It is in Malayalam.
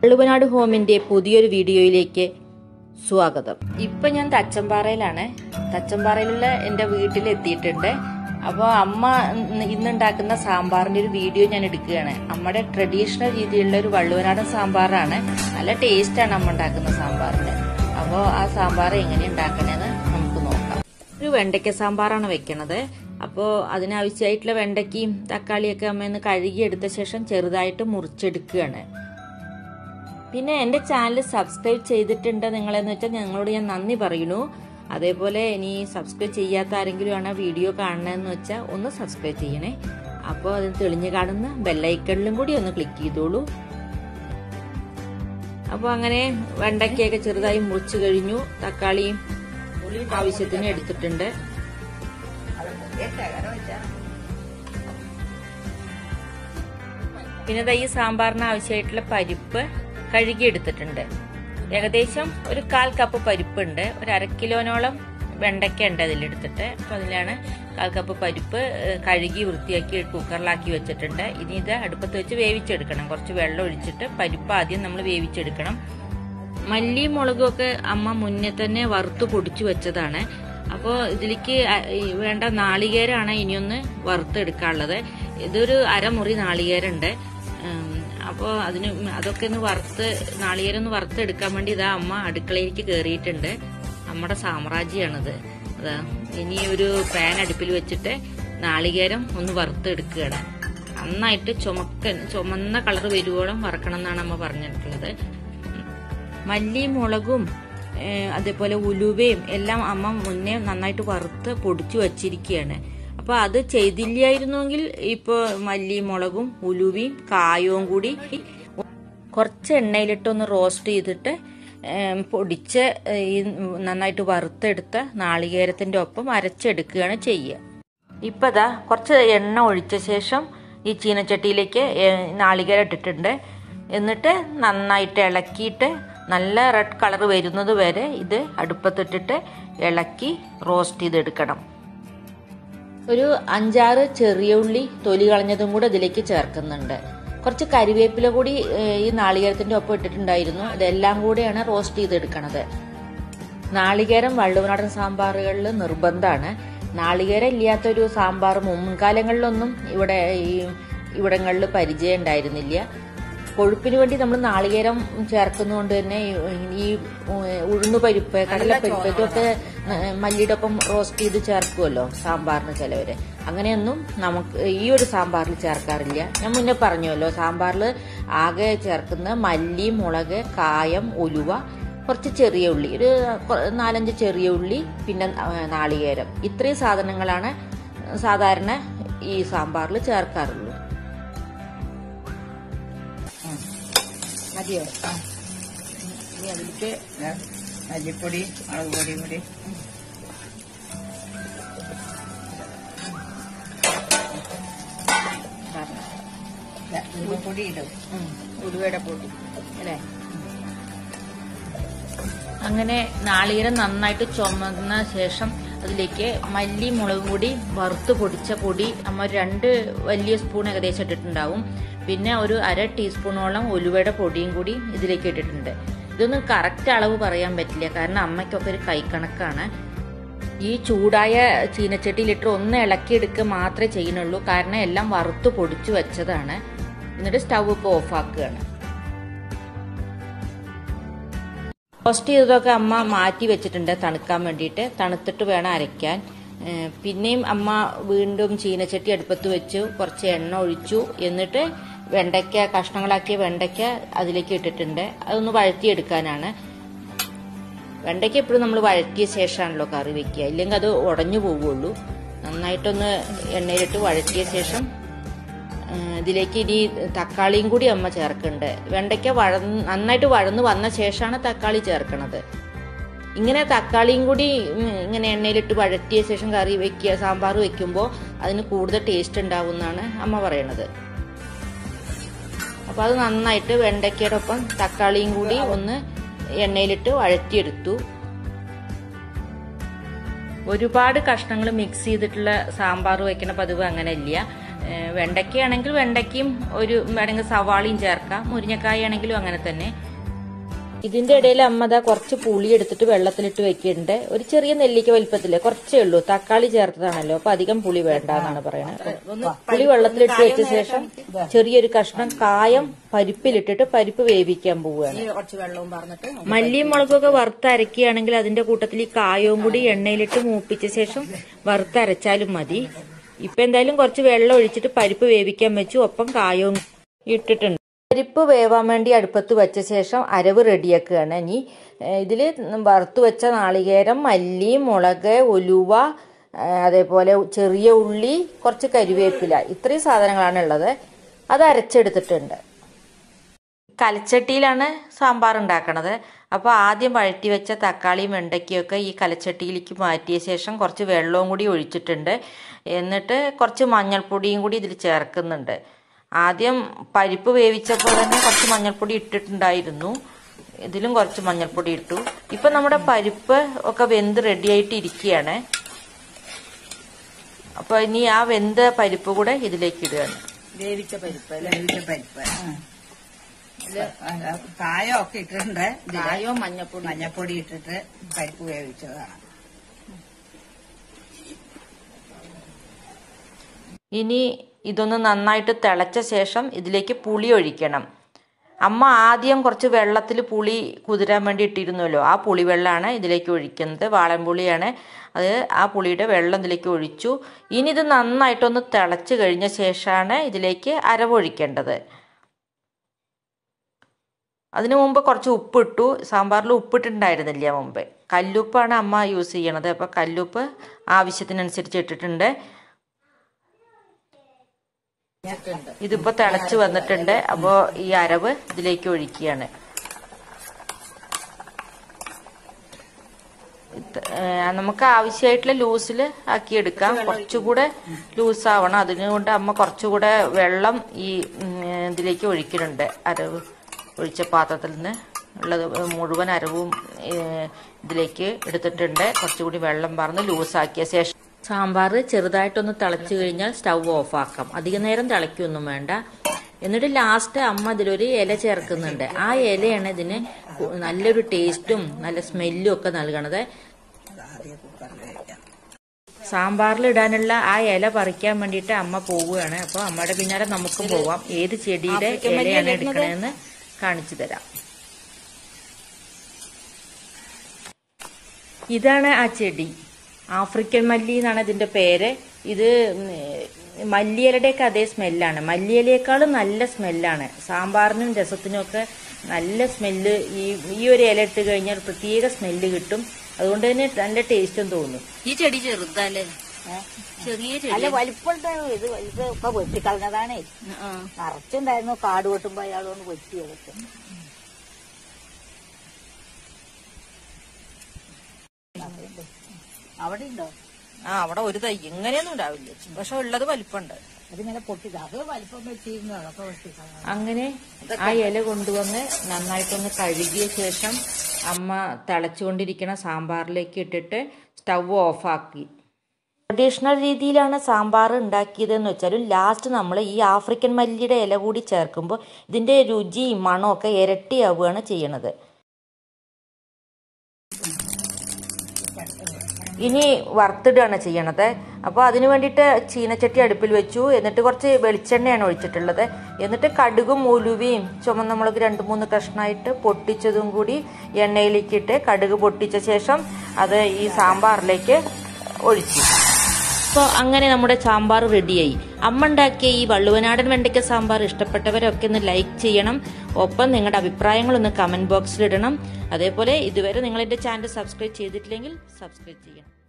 വള്ളുവനാട് ഹോമിന്റെ പുതിയൊരു വീഡിയോയിലേക്ക് സ്വാഗതം ഇപ്പൊ ഞാൻ തച്ചമ്പാറയിലാണ് തച്ചമ്പാറയിലുള്ള എന്റെ വീട്ടിൽ എത്തിയിട്ടുണ്ട് അപ്പോൾ അമ്മ ഇന്ന് ഇന്നുണ്ടാക്കുന്ന സാമ്പാറിന്റെ ഒരു വീഡിയോ ഞാൻ എടുക്കുകയാണ് നമ്മുടെ ട്രഡീഷണൽ രീതിയിലുള്ള ഒരു വള്ളുവനാടൻ സാമ്പാറാണ് നല്ല ടേസ്റ്റാണ് അമ്മ ഉണ്ടാക്കുന്ന സാമ്പാറിന് അപ്പോൾ ആ സാമ്പാർ എങ്ങനെ ഉണ്ടാക്കണേന്ന് നമുക്ക് നോക്കാം ഒരു വെണ്ടയ്ക്ക സാമ്പാറാണ് വെക്കണത് അപ്പോൾ അതിനാവശ്യമായിട്ടുള്ള വെണ്ടയ്ക്കയും തക്കാളിയൊക്കെ അമ്മയൊന്ന് കഴുകിയെടുത്ത ശേഷം ചെറുതായിട്ട് മുറിച്ചെടുക്കുകയാണ് പിന്നെ എൻ്റെ ചാനൽ സബ്സ്ക്രൈബ് ചെയ്തിട്ടുണ്ട് നിങ്ങളെന്ന് വെച്ചാൽ ഞങ്ങളോട് ഞാൻ നന്ദി പറയുന്നു അതേപോലെ ഇനി സബ്സ്ക്രൈബ് ചെയ്യാത്ത ആരെങ്കിലും ആണ് വീഡിയോ കാണണമെന്ന് വെച്ചാൽ ഒന്ന് സബ്സ്ക്രൈബ് ചെയ്യണേ അപ്പോൾ അത് തെളിഞ്ഞു കാണുന്ന ബെല്ലൈക്കണിലും കൂടി ഒന്ന് ക്ലിക്ക് ചെയ്തോളൂ അപ്പോൾ അങ്ങനെ വെണ്ടയ്ക്കൊക്കെ ചെറുതായി മുറിച്ച് കഴിഞ്ഞു തക്കാളിയും ആവശ്യത്തിന് എടുത്തിട്ടുണ്ട് പിന്നെ ദാ ഈ സാമ്പാറിന് ആവശ്യമായിട്ടുള്ള പരിപ്പ് കഴുകി എടുത്തിട്ടുണ്ട് ഏകദേശം ഒരു കാൽ കപ്പ് പരിപ്പുണ്ട് ഒരു അര കിലോനോളം വെണ്ടയ്ക്ക ഉണ്ട് അതിലെടുത്തിട്ട് അപ്പോൾ അതിലാണ് കാൽ കപ്പ് പരിപ്പ് ഏഹ്, കഴുകി വൃത്തിയാക്കി കുക്കറിലാക്കി വെച്ചിട്ടുണ്ട് ഇനി ഇത് അടുപ്പത്ത് വെച്ച് വേവിച്ചെടുക്കണം കുറച്ച് വെള്ളം ഒഴിച്ചിട്ട് പരിപ്പ് ആദ്യം നമ്മൾ വേവിച്ചെടുക്കണം മല്ലി മുളകും ഒക്കെ അമ്മ മുന്നേ തന്നെ വറുത്ത് പൊടിച്ചു വെച്ചതാണ് അപ്പോൾ ഇതിലേക്ക് അ- ഈ വേണ്ട നാളികേരമാണ് ഇനിയൊന്ന് വറുത്തെടുക്കാനുള്ളത് ഇതൊരു അരമുറി നാളികേരുണ്ട് അപ്പോൾ അതിന് അതൊക്കെ ഒന്ന് വറുത്ത് നാളികേരം ഒന്ന് വറുത്തെടുക്കാൻ വേണ്ടി ഇതാ അമ്മ അടുക്കളയിലേക്ക് കയറിയിട്ടുണ്ട് നമ്മുടെ സാമ്രാജ്യമാണിത് അതാ ഇനി ഒരു പാൻ അടുപ്പിൽ വെച്ചിട്ട് നാളികേരം ഒന്ന് വറുത്തെടുക്കുകയാണ് നന്നായിട്ട് ചുമക്കൻ ചുമന്ന കളർ വരുവോളം വറക്കണം എന്നാണ് അമ്മ പറഞ്ഞിട്ടുള്ളത് മല്ലി മുളകും ഏഹ്, അതേപോലെ ഉലുവയും എല്ലാം അമ്മ മുന്നേ നന്നായിട്ട് വറുത്ത് പൊടിച്ചു വച്ചിരിക്കുകയാണ് അപ്പൊ അത് ചെയ്തില്ലായിരുന്നെങ്കിൽ ഇപ്പൊ മല്ലി മുളകും ഉലുവയും കായവും കൂടി കുറച്ച് എണ്ണയിലിട്ടൊന്ന് റോസ്റ്റ് ചെയ്തിട്ട് ഏം, പൊടിച്ച് ഏഹ്, ഈ നന്നായിട്ട് വറുത്തെടുത്ത നാളികേരത്തിന്റെ ഒപ്പം അരച്ചെടുക്കുകയാണ് ചെയ്യുക ഇപ്പൊ ദാ കുറച്ച് എണ്ണ ഒഴിച്ച ശേഷം ഈ ചീനച്ചട്ടിയിലേക്ക് ഏഹ്, നാളികേരം ഇട്ടിട്ടുണ്ട് എന്നിട്ട് നന്നായിട്ട് ഇളക്കിയിട്ട് നല്ല റെഡ് കളർ വരുന്നത് വരെ ഇത് അടുപ്പത്തിട്ടിട്ട് ഇളക്കി റോസ്റ്റ് ചെയ്തെടുക്കണം ഒരു അഞ്ചാറ് ചെറിയ ഉള്ളി തൊലി കളഞ്ഞതും കൂടെ ഇതിലേക്ക് ചേർക്കുന്നുണ്ട് കുറച്ച് കരിവേപ്പില കൂടി ഏഹ്, ഈ നാളികേരത്തിന്റെ ഒപ്പം ഇട്ടിട്ടുണ്ടായിരുന്നു ഇതെല്ലാം കൂടെയാണ് റോസ്റ്റ് ചെയ്തെടുക്കണത് നാളികേരം വള്ളുവനാടൻ സാമ്പാറുകളിൽ നിർബന്ധമാണ് നാളികേരം ഇല്ലാത്തൊരു സാമ്പാർ മുൻകാലങ്ങളിലൊന്നും ഇവിടെ ഈ ഇവിടങ്ങളിൽ പരിചയം ഉണ്ടായിരുന്നില്ല കൊഴുപ്പിന് വേണ്ടി നമ്മൾ നാളികേരം ചേർക്കുന്നതുകൊണ്ട് തന്നെ ഈ- ഈ ഉഴുന്നു പരിപ്പ് കടലപ്പരിപ്പ് ഇതൊക്കെ മല്ലിയുടെ ഒപ്പം റോസ്റ്റ് ചെയ്ത് ചേർക്കുമല്ലോ സാമ്പാറിന് ചിലവര് അങ്ങനെയൊന്നും നമുക്ക് ഈ ഒരു സാമ്പാറിൽ ചേർക്കാറില്ല ഞാൻ മുന്നേ പറഞ്ഞല്ലോ സാമ്പാറിൽ ആകെ ചേർക്കുന്ന മല്ലി മുളക് കായം ഉലുവ കുറച്ച് ചെറിയ ഉള്ളി ഒരു കൊ- നാലഞ്ച് ചെറിയ ഉള്ളി പിന്നെ ആ, നാളികേരം ഇത്രയും സാധനങ്ങളാണ് സാധാരണ ഈ സാമ്പാറിൽ ചേർക്കാറുള്ളൂ മതിയോ ഇനി അതിലേക്ക് ദാ മല്ലിപ്പൊടി മുളക് പൊടിയും കൂടി ദാ ഉലുവപ്പൊടി ഇടും ഉലുവയുടെ പൊടി അല്ലേ അങ്ങനെ നാളികേരം നന്നായിട്ട് ചുമന്ന ശേഷം അതിലേക്ക് മല്ലി മുളകും കൂടി വറുത്ത് പൊടിച്ച പൊടി നമ്മൾ രണ്ട് വലിയ സ്പൂൺ ഏകദേശം ഇട്ടിട്ടുണ്ടാവും പിന്നെ ഒരു അര ടീസ്പൂണോളം ഉലുവയുടെ പൊടിയും കൂടി ഇതിലേക്ക് ഇട്ടിട്ടുണ്ട് ഇതൊന്നും കറക്റ്റ് അളവ് പറയാൻ പറ്റില്ല കാരണം അമ്മയ്ക്കൊക്കെ ഒരു കൈക്കണക്കാണ് ഈ ചൂടായ ചീനച്ചട്ടിയിലിട്ട് ഒന്ന് ഇളക്കിയെടുക്കുക മാത്രമേ ചെയ്യുന്നുള്ളൂ കാരണം എല്ലാം വറുത്ത് പൊടിച്ചു വെച്ചതാണ് എന്നിട്ട് സ്റ്റവ് ഇപ്പോൾ ഓഫാക്കുകയാണ് റോസ്റ്റ് ചെയ്തതൊക്കെ അമ്മ മാറ്റി വെച്ചിട്ടുണ്ട് തണുക്കാൻ വേണ്ടിയിട്ട് തണുത്തിട്ട് വേണം അരയ്ക്കാൻ ഏഹ് പിന്നെയും അമ്മ വീണ്ടും ചീനച്ചട്ടി അടുപ്പത്ത് വെച്ചു കുറച്ച് എണ്ണ ഒഴിച്ചു എന്നിട്ട് വെണ്ടയ്ക്ക കഷ്ണങ്ങളാക്കിയ വെണ്ടയ്ക്ക അതിലേക്ക് ഇട്ടിട്ടുണ്ട് അതൊന്ന് വഴറ്റിയെടുക്കാനാണ് വെണ്ടയ്ക്ക എപ്പോഴും നമ്മൾ വഴറ്റിയ ശേഷമാണല്ലോ കറി വെക്കുക ഇല്ലെങ്കിൽ അത് ഉടഞ്ഞു പോവുള്ളൂ നന്നായിട്ടൊന്ന് എണ്ണയിലിട്ട് വഴറ്റിയ ശേഷം ആ, ഇതിലേക്ക് ഇനി തക്കാളിയും കൂടി അമ്മ ചേർക്കുന്നുണ്ട് വെണ്ടയ്ക്ക വഴന്ന് നന്നായിട്ട് വഴന്ന് വന്ന ശേഷമാണ് തക്കാളി ചേർക്കണത് ഇങ്ങനെ തക്കാളിയും കൂടി ഉം, ഇങ്ങനെ എണ്ണയിലിട്ട് വഴറ്റിയ ശേഷം കറി വെക്കുക സാമ്പാർ വെക്കുമ്പോൾ അതിന് കൂടുതൽ ടേസ്റ്റ് ഉണ്ടാവുമെന്നാണ് അമ്മ പറയണത് അപ്പോൾ അത് നന്നായിട്ട് വെണ്ടയ്ക്കയുടെ ഒപ്പം തക്കാളിയും കൂടി ഒന്ന് എണ്ണയിലിട്ട് വഴറ്റിയെടുത്തു ഒരുപാട് കഷ്ണങ്ങൾ മിക്സ് ചെയ്തിട്ടുള്ള സാമ്പാർ വെക്കുന്ന പതിവ് അങ്ങനെ ഇല്ല ഏഹ് വെണ്ടയ്ക്കയാണെങ്കിൽ വെണ്ടയ്ക്കയും ഒരു വേണമെങ്കിൽ സവാളയും ചേർക്കാം മുരിങ്ങക്കായ ആണെങ്കിലും അങ്ങനെ തന്നെ ഇതിന്റെ ഇടയിൽ അമ്മ ദാ കുറച്ച് പുളി എടുത്തിട്ട് വെള്ളത്തിലിട്ട് വെക്കുന്നുണ്ട് ഒരു ചെറിയ നെല്ലിക്ക വലിപ്പത്തില്ലേ കുറച്ചേ ഉള്ളൂ തക്കാളി ചേർത്തതാണല്ലോ അപ്പൊ അധികം പുളി വേണ്ട എന്നാണ് പറയുന്നത് അപ്പൊ പുളി വെള്ളത്തിലിട്ട് വെച്ച ശേഷം ചെറിയൊരു കഷ്ണം കായം പരിപ്പിലിട്ടിട്ട് പരിപ്പ് വേവിക്കാൻ പോവുകയാണ് ഈ കുറച്ച് വെള്ളവും പറഞ്ഞിട്ട് മല്ലിയും മുളകൊക്കെ വറുത്തരക്കുകയാണെങ്കിൽ അതിന്റെ കൂട്ടത്തിൽ ഈ കായവും കൂടി എണ്ണയിലിട്ട് മൂപ്പിച്ച ശേഷം വറുത്തരച്ചാലും മതി ഇപ്പൊ എന്തായാലും കുറച്ച് വെള്ളം ഒഴിച്ചിട്ട് പരിപ്പ് വേവിക്കാൻ വെച്ചു ഒപ്പം കായവും ഇട്ടിട്ടുണ്ട് പരിപ്പ് വേവാൻ വേണ്ടി അടുപ്പത്ത് വെച്ച ശേഷം അരവ് റെഡിയാക്കുകയാണ് ഇനി ഇതിൽ വറുത്ത് വെച്ച നാളികേരം മല്ലി മുളക് ഉലുവ ആ, അതേപോലെ ചെറിയ ഉള്ളി കുറച്ച് കരിവേപ്പില ഇത്രയും സാധനങ്ങളാണ് ഉള്ളത് അത് അരച്ചെടുത്തിട്ടുണ്ട് കലച്ചട്ടിയിലാണ് സാമ്പാർ ഉണ്ടാക്കണത് അപ്പോൾ ആദ്യം വഴറ്റി വെച്ച തക്കാളിയും വെണ്ടയ്ക്കയൊക്കെ ഈ കലച്ചട്ടിയിലേക്ക് മാറ്റിയ ശേഷം കുറച്ച് വെള്ളവും കൂടി ഒഴിച്ചിട്ടുണ്ട് എന്നിട്ട് കുറച്ച് മഞ്ഞൾപ്പൊടിയും കൂടി ഇതിൽ ചേർക്കുന്നുണ്ട് ആദ്യം പരിപ്പ് വേവിച്ചപ്പോൾ തന്നെ കുറച്ച് മഞ്ഞൾപ്പൊടി ഇട്ടിട്ടുണ്ടായിരുന്നു ഇതിലും കുറച്ച് മഞ്ഞൾപ്പൊടി ഇട്ടു ഇപ്പൊ നമ്മുടെ പരിപ്പ് ഒക്കെ വെന്ത് റെഡിയായിട്ട് ഇരിക്കുകയാണ് അപ്പോൾ ഇനി ആ വെന്ത പരിപ്പ് കൂടെ ഇതിലേക്ക് ഇടുകയാണ് വേവിച്ച പരിപ്പ് വേവിച്ച പരിപ്പ് ഇതില് കായമൊക്കെ ഇട്ടിട്ടുണ്ട് കായവും മഞ്ഞപ്പൊടി മഞ്ഞപ്പൊടി ഇട്ടിട്ട് പരിപ്പ് വേവിച്ചതാണ് ഇനി ഇതൊന്ന് നന്നായിട്ട് തിളച്ച ശേഷം ഇതിലേക്ക് പുളി ഒഴിക്കണം അമ്മ ആദ്യം കുറച്ച് വെള്ളത്തിൽ പുളി കുതിരാൻ വേണ്ടി ഇട്ടിരുന്നല്ലോ ആ പുളി വെള്ളമാണ് ഇതിലേക്ക് ഒഴിക്കുന്നത് വാളൻപുളിയാണ് അത് ആ പുളിയുടെ വെള്ളം ഇതിലേക്ക് ഒഴിച്ചു ഇനി ഇത് നന്നായിട്ടൊന്ന് തിളച്ച് കഴിഞ്ഞ ശേഷമാണ് ഇതിലേക്ക് അരവൊഴിക്കേണ്ടത് അതിനു മുമ്പ് കുറച്ച് ഉപ്പിട്ടു സാമ്പാറിൽ ഉപ്പിട്ടുണ്ടായിരുന്നില്ല മുമ്പ് കല്ലുപ്പാണ് അമ്മ യൂസ് ചെയ്യണത് അപ്പോൾ കല്ലുപ്പ് ആവശ്യത്തിനനുസരിച്ച് ഇട്ടിട്ടുണ്ട് ഇതിപ്പോ തിളച്ച് വന്നിട്ടുണ്ട് അപ്പോൾ ഈ അരവ് ഇതിലേക്ക് ഒഴിക്കുകയാണ് ഇത്, ഏ, നമുക്ക് ആവശ്യമായിട്ടുള്ള ലൂസിൽ ആക്കി എടുക്കാം കുറച്ചുകൂടെ ലൂസ് ആവണം അതിനുകൊണ്ട് അമ്മ കുറച്ചുകൂടെ വെള്ളം ഈ ഉം, ഇതിലേക്ക് ഒഴിക്കുന്നുണ്ട് അരവ് ഒഴിച്ച പാത്രത്തിൽ നിന്ന് ഉള്ളത് മുഴുവൻ അരവും ഏ, ഇതിലേക്ക് എടുത്തിട്ടുണ്ട് കുറച്ചുകൂടി വെള്ളം പറഞ്ഞ് ലൂസാക്കിയ ശേഷം സാമ്പാർ ചെറുതായിട്ടൊന്ന് തിളച്ചു കഴിഞ്ഞാൽ സ്റ്റൗ ഓഫ് ആക്കാം അധിക നേരം തിളയ്ക്കൊന്നും വേണ്ട എന്നിട്ട് ലാസ്റ്റ് അമ്മ ഇതിലൊരു ഇല ചേർക്കുന്നുണ്ട് ആ ഇലയാണ് ഇതിന് കു- നല്ലൊരു ടേസ്റ്റും നല്ല സ്മെല്ലും ഒക്കെ നൽകണത് ആദ്യം കുക്കറിൽ വേവിക്കാം സാമ്പാറിൽ ഇടാനുള്ള ആ ഇല പറിക്കാൻ വേണ്ടിയിട്ട് അമ്മ പോവുകയാണ് അപ്പൊ അമ്മയുടെ പിന്നാലെ നമുക്കും പോവാം ഏത് ചെടിയുടെ ഇലയാണ് എടുക്കണതെന്ന് കാണിച്ചു തരാം ഇതാണ് ആ ചെടി ആഫ്രിക്കൻ മല്ലി എന്നാണ് ഇതിന്റെ പേര് ഇത് ഉം, മല്ലിയിലയുടെയൊക്കെ അതേ സ്മെല്ലാണ് മല്ലിയിലയേക്കാളും നല്ല സ്മെല്ലാണ് സാമ്പാറിനും രസത്തിനും ഒക്കെ നല്ല സ്മെല്ല് ഈ ഈ ഒരു ഇല ഇട്ട് കഴിഞ്ഞാൽ പ്രത്യേക സ്മെല്ല് കിട്ടും അതുകൊണ്ട് തന്നെ നല്ല ടേസ്റ്റും തോന്നും ഈ ചെടി ചെറുതല്ലേ ചെറിയ ചെടി അല്ല വലിപ്പമുണ്ട് ഇത് ഇത് ഇപ്പൊ വെട്ടിക്കളഞ്ഞതാണേ ആ. നിറച്ചുണ്ടായിരുന്നു കാട് വെട്ടുമ്പോ അയാളൊന്ന് വെട്ടി എടുത്ത് അവിടെ ഉണ്ടോ ആ അവിടെ ഒരു തൈ ഇങ്ങനെയൊന്നും ഉണ്ടാവില്ല പക്ഷെ ഉള്ളത് വലിപ്പമുണ്ട് അതിങ്ങനെ പൊട്ടി അത് വലിപ്പം വെട്ടിയിരുന്നു അതൊക്കെ വെട്ടിക്കളഞ്ഞു അങ്ങനെ ആ ഇല കൊണ്ടുവന്ന് നന്നായിട്ടൊന്ന് കഴുകിയ ശേഷം അമ്മ തിളച്ചുകൊണ്ടിരിക്കുന്ന സാമ്പാറിലേക്ക് ഇട്ടിട്ട് സ്റ്റൗ ഓഫാക്കി ട്രഡീഷണൽ രീതിയിലാണ് സാമ്പാർ ഉണ്ടാക്കിയതെന്ന് വെച്ചാലും ലാസ്റ്റ് നമ്മൾ ഈ ആഫ്രിക്കൻ മല്ലിയുടെ ഇല കൂടി ചേർക്കുമ്പോൾ ഇതിൻ്റെ രുചിയും മണമൊക്കെ ഇരട്ടിയാവുകയാണ് ചെയ്യണത് ഇനി വറുത്തിടുകയാണ് ചെയ്യണത് അപ്പോൾ അതിന് വേണ്ടിയിട്ട് ചീനച്ചട്ടി അടുപ്പിൽ വെച്ചു എന്നിട്ട് കുറച്ച് വെളിച്ചെണ്ണയാണ് ഒഴിച്ചിട്ടുള്ളത് എന്നിട്ട് കടുകും ഉലുവയും ചുമന്ന മുളക് രണ്ട് മൂന്ന് കഷ്ണമായിട്ട് പൊട്ടിച്ചതും കൂടി എണ്ണയിലേക്കിട്ട് കടുക് പൊട്ടിച്ച ശേഷം അത് ഈ സാമ്പാറിലേക്ക് ഒഴിച്ചു അപ്പോൾ അങ്ങനെ നമ്മുടെ സാമ്പാർ റെഡിയായി അമ്മ ഉണ്ടാക്കിയ ഈ വള്ളുവനാടൻ വെണ്ടയ്ക്ക സാമ്പാർ ഇഷ്ടപ്പെട്ടവരൊക്കെ ഒന്ന് ലൈക്ക് ചെയ്യണം ഒപ്പം നിങ്ങളുടെ അഭിപ്രായങ്ങളൊന്ന് കമന്റ് ബോക്സിൽ ഇടണം അതേപോലെ ഇതുവരെ നിങ്ങൾ എൻ്റെ ചാനൽ സബ്സ്ക്രൈബ് ചെയ്തിട്ടില്ലെങ്കിൽ സബ്സ്ക്രൈബ് ചെയ്യണം